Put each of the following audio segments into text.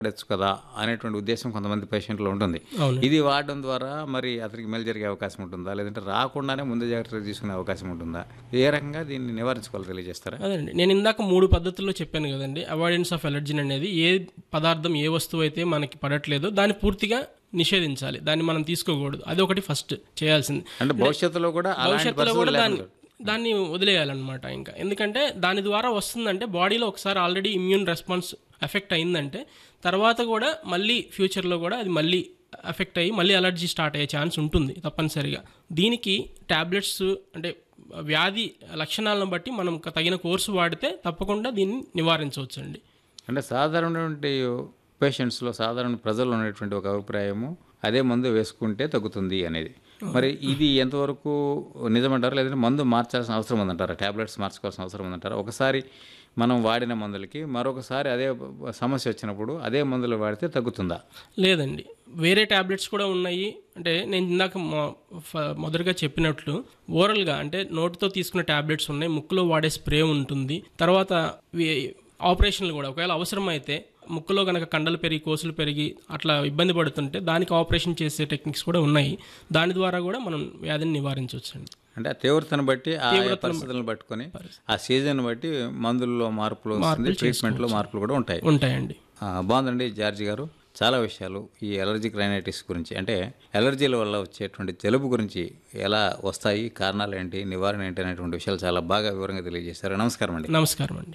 వాడచ్చు కదా అనేటువంటి ఉద్దేశం కొంతమంది పేషెంట్లో ఉంటుంది అవును. ఇది వాడడం ద్వారా మరి అతనికి మేలు జరిగే అవకాశం ఉంటుందా లేదంటే రాకుండానే ముందు జాగ్రత్తలు తీసుకునే అవకాశం ఉంటుందా ఏ రకంగా దీన్ని నివారించుకోవాలి తెలియజేస్తారా అదండి నేను ఇందాక మూడు పద్ధతుల్లో చెప్పాను కదండి అవాయిడెన్స్ ఆఫ్ ఎలర్జీన్ అనేది ఏ పదార్థం ఏ వస్తువు అయితే మనకి పడట్లేదో దాన్ని పూర్తిగా నిషేధించాలి దాన్ని మనం తీసుకోకూడదు అది ఒకటి ఫస్ట్ చేయాల్సింది అంటే భవిష్యత్తులో కూడా అలాంటి భవిష్యత్తులో కూడా పరిస్థితులు దాన్ని లేకుండా దాన్ని వదిలేయాలన్నమాట ఇంకా ఎందుకంటే దాని ద్వారా వస్తుందంటే బాడీలో ఒకసారి ఆల్రెడీ ఇమ్యూన్ రెస్పాన్స్ ఎఫెక్ట్ అయిందంటే తర్వాత కూడా మళ్ళీ ఫ్యూచర్లో కూడా అది మళ్ళీ ఎఫెక్ట్ అయ్యి మళ్ళీ అలర్జీ స్టార్ట్ అయ్యే ఛాన్స్ ఉంటుంది తప్పనిసరిగా దీనికి ట్యాబ్లెట్స్ అంటే వ్యాధి లక్షణాలను బట్టి మనం తగిన కోర్సు వాడితే తప్పకుండా దీన్ని నివారించవచ్చు అండి అంటే సాధారణటువంటి పేషెంట్స్లో సాధారణ ప్రజల్లో ఉన్నటువంటి ఒక అభిప్రాయము అదే మందు వేసుకుంటే తగ్గుతుంది అనేది మరి ఇది ఎంతవరకు నిజమంటారా లేదంటే మందు మార్చాల్సిన అవసరం ఉందంటారా ట్యాబ్లెట్స్ మార్చుకోవాల్సిన అవసరం ఉందంటారా ఒకసారి మనం వాడిన మందులకి మరొకసారి అదే సమస్య వచ్చినప్పుడు అదే మందులు వాడితే తగ్గుతుందా లేదండి వేరే ట్యాబ్లెట్స్ కూడా ఉన్నాయి అంటే నేను ఇందాక మొ- ఫ- మొదటగా చెప్పినట్లు ఓరల్గా అంటే నోటితో తీసుకునే ట్యాబ్లెట్స్ ఉన్నాయి ముక్కులో వాడే స్ప్రే ఉంటుంది తర్వాత వి- ఆపరేషన్లు కూడా ఒకవేళ అవసరమైతే ముక్కులో కనుక కండలు పెరిగి కోసులు పెరిగి అట్లా ఇబ్బంది పడుతుంటే దానికి ఆపరేషన్ చేసే టెక్నిక్స్ కూడా ఉన్నాయి దాని ద్వారా కూడా మనం వ్యాధిని నివారించవచ్చు అండి అంటే ఆ తీవ్రతను బట్టి ఆ పరిస్థితులను పట్టుకొని ఆ సీజన్ బట్టి మందుల్లో మార్పులు వస్తుంది ట్రీట్మెంట్లో మార్పులు కూడా ఉంటాయి ఉంటాయండి ఆ, బాగుందండి జార్జి గారు చాలా విషయాలు ఈ ఎలర్జిక్ రైనైటిస్ గురించి అంటే ఎలర్జీల వల్ల వచ్చేటువంటి జలుబు గురించి ఎలా వస్తాయి కారణాలు ఏంటి నివారణ ఏంటి అనేటువంటి విషయాలు చాలా బాగా వివరంగా తెలియజేశారు నమస్కారం అండి నమస్కారం అండి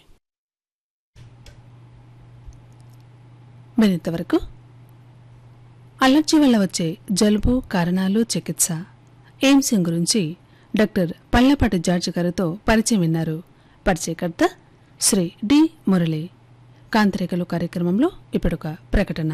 మరింతవరకు అలర్జీ వల్ల వచ్చే జలుబు కారణాలు చికిత్స ఎయిమ్సింగ్ గురించి డాక్టర్ పల్లపాటి జార్జ్ గారితో పరిచయం విన్నారు పరిచయకర్త శ్రీ డి మురళి కాంతరేఖలు కార్యక్రమంలో ఇప్పుడొక ప్రకటన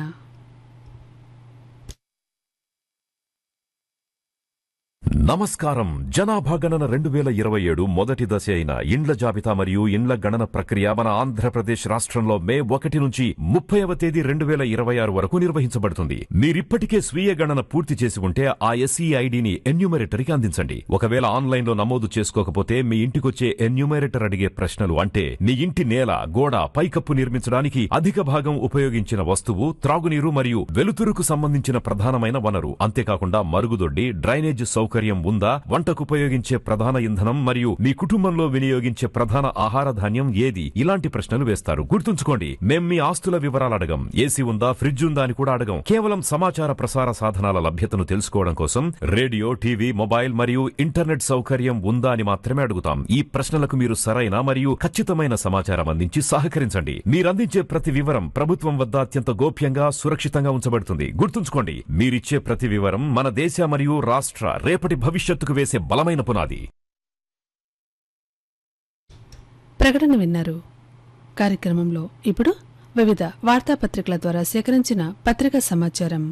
నమస్కారం జనాభా గణన రెండు వేల ఇరవై ఏడు మొదటి దశ అయిన ఇండ్ల జాబితా మరియు ఇండ్ల గణన ప్రక్రియ మన ఆంధ్రప్రదేశ్ రాష్ట్రంలో మే ఒకటి నుంచి ముప్పైవ తేదీ రెండు వేల ఇరవై ఆరు వరకు నిర్వహించబడుతుంది మీరిప్పటికే స్వీయ గణన పూర్తి చేసి ఉంటే ఆ ఎస్ఈ ఐడిని ఎన్యూమరేటర్కి అందించండి ఒకవేళ ఆన్లైన్ లో నమోదు చేసుకోకపోతే మీ ఇంటికొచ్చే ఎన్యూమరేటర్ అడిగే ప్రశ్నలు అంటే నీ ఇంటి నేల గోడ పైకప్పు నిర్మించడానికి అధిక భాగం ఉపయోగించిన వస్తువు త్రాగునీరు మరియు వెలుతురుకు సంబంధించిన ప్రధానమైన వనరు అంతేకాకుండా మరుగుదొడ్డి డ్రైనేజ్ సౌకర్యం ఉందా వంటకు ఉపయోగించే ప్రధాన ఇంధనం మరియు మీ కుటుంబంలో వినియోగించే ప్రధాన ఆహార ధాన్యం ఏది ఇలాంటి ప్రశ్నలు వేస్తారు గుర్తుంచుకోండి మేం మీ ఆస్తుల వివరాలు అడగం ఏసీ ఉందా ఫ్రిడ్జ్ ఉందా అని కూడా అడగం కేవలం సమాచార ప్రసార సాధనాల లభ్యతను తెలుసుకోవడం కోసం రేడియో టీవీ మొబైల్ మరియు ఇంటర్నెట్ సౌకర్యం ఉందా అని మాత్రమే అడుగుతాం ఈ ప్రశ్నలకు మీరు సరైన మరియు ఖచ్చితమైన సమాచారం అందించి సహకరించండి మీరందించే ప్రతి వివరం ప్రభుత్వం వద్ద అత్యంత గోప్యంగా సురక్షితంగా ఉంచబడుతుంది గుర్తుంచుకోండి మీరిచ్చే ప్రతి వివరం మన దేశ మరియు రాష్ట్ర రేపటి భవిష్యత్తుకు వేసే బలమైన పునాది ప్రకటన విన్నారు కార్యక్రమంలో ఇప్పుడు వివిధ వార్తాపత్రికల ద్వారా సేకరించిన పత్రికా సమాచారం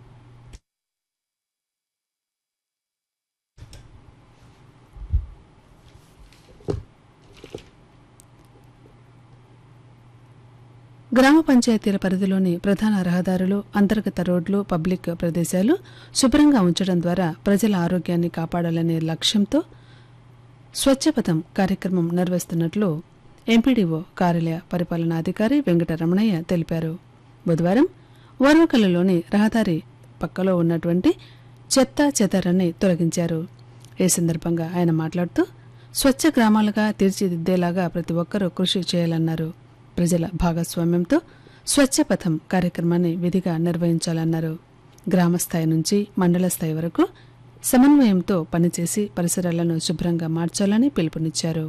గ్రామ పంచాయతీల పరిధిలోని ప్రధాన రహదారులు అంతర్గత రోడ్లు పబ్లిక్ ప్రదేశాలు శుభ్రంగా ఉంచడం ద్వారా ప్రజల ఆరోగ్యాన్ని కాపాడాలనే లక్ష్యంతో స్వచ్ఛపథం కార్యక్రమం నిర్వహిస్తున్నట్లు ఎంపీడీఓ కార్యాలయ పరిపాలనాధికారి వెంకటరమణయ్య తెలిపారు బుధవారం ఓర్వకల్లులోని రహదారి పక్కలో ఉన్నటువంటి చెత్త చెదరని తొలగించారు ఈ సందర్భంగా ఆయన మాట్లాడుతూ స్వచ్ఛ గ్రామాలుగా తీర్చిదిద్దేలాగా ప్రతి ఒక్కరూ కృషి చేయాలన్నారు ప్రజల భాగస్వామ్యంతో స్వచ్ఛపథం కార్యక్రమాన్ని విధిగా నిర్వహించాలన్నారు గ్రామ స్థాయి నుంచి మండల స్థాయి వరకు సమన్వయంతో పనిచేసి పరిసరాలను శుభ్రంగా మార్చాలని పిలుపునిచ్చారు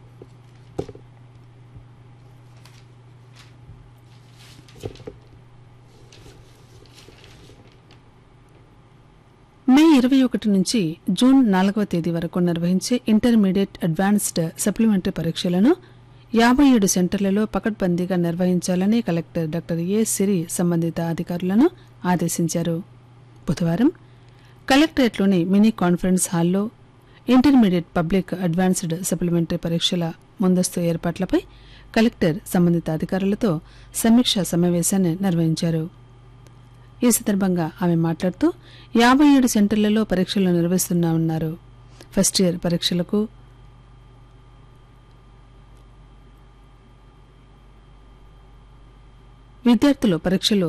మే ఇరవై ఒకటి నుంచి జూన్ నాలుగవ తేదీ వరకు నిర్వహించే ఇంటర్మీడియట్ అడ్వాన్స్డ్ సప్లిమెంటరీ పరీక్షలను యాభై ఏడు సెంటర్లలో పకడ్బందీగా నిర్వహించాలని కలెక్టర్ డాక్టర్ ఏ సిరి సంబంధిత అధికారులను ఆదేశించారు బుధవారం కలెక్టరేట్లోని మినీ కాన్ఫరెన్స్ హాల్లో ఇంటర్మీడియట్ పబ్లిక్ అడ్వాన్స్డ్ సప్లిమెంటరీ పరీక్షల ముందస్తు ఏర్పాట్లపై కలెక్టర్ సంబంధిత అధికారులతో సమీక్షా సమావేశాన్ని నిర్వహించారు ఈ సందర్భంగా ఆమె మాట్లాడుతూ యాభై ఏడు సెంటర్లలో పరీక్షలు నిర్వహిస్తున్నామన్నారు ఫస్ట్ ఇయర్ పరీక్షలకు విద్యార్థులు పరీక్షలు